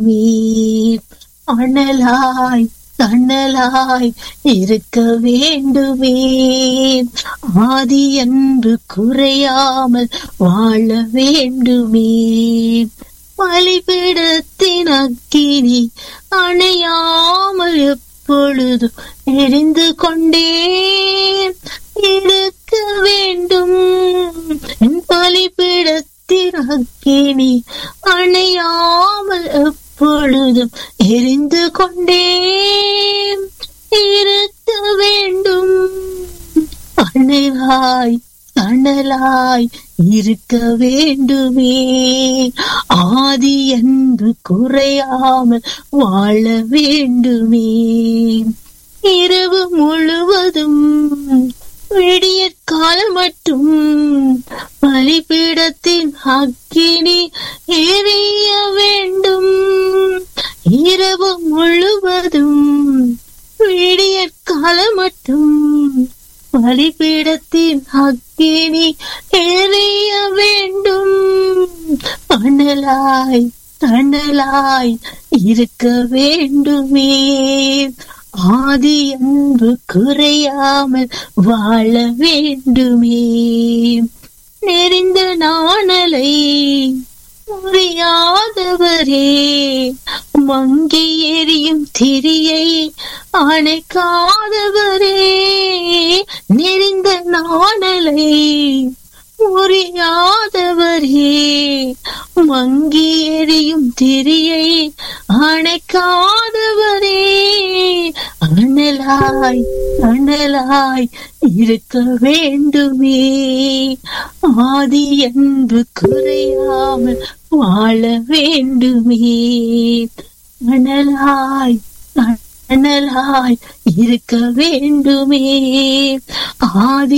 வேண்டுமே அனலாய் தணலாய் இருக்க வேண்டுமே ஆதி என்று குறையாமல் வாழ வேண்டுமே பலிபிடத்தின் அக்கினி அணையாமல் எப்பொழுதும் எரிந்து கொண்டே இருக்க வேண்டும் என் பலிபிடத்தின் அக்கினி அணையாமல் எப்பொழுதும் எரிந்து கொண்டே இருக்க வேண்டும் அணைவாய் தணலாய் இருக்க வேண்டுமே ஆதி என்று குறையாமல் வாழ வேண்டுமே இரவு முழுவதும் விடிய காலம் மட்டும் பலிபீடத்தின் அக்கினி எரிய வேண்டும் இரவு முழுவதும் விடிய காலம் மட்டும் பலிபீடத்தின் அக்கினி எரிய வேண்டும் அனலாய் தணலாய் இருக்க வேண்டுமே ஆதி அன்பு குறையாமல் வாழ வேண்டுமே நெறிந்த நாணலை புரியாதவரே மங்கி எரியும் திரியை அணைக்காதவரே நெறிந்த நாணலை புரியாதவரே மங்கி எரியும் திரியை அணைக்காதவரே அனலாய் அனலாய் இருக்க வேண்டுமே ஆதி அன்பு குறையாமல் வாழ வேண்டுமே அனலாய் அனலாய் இருக்க வேண்டுமே ஆதி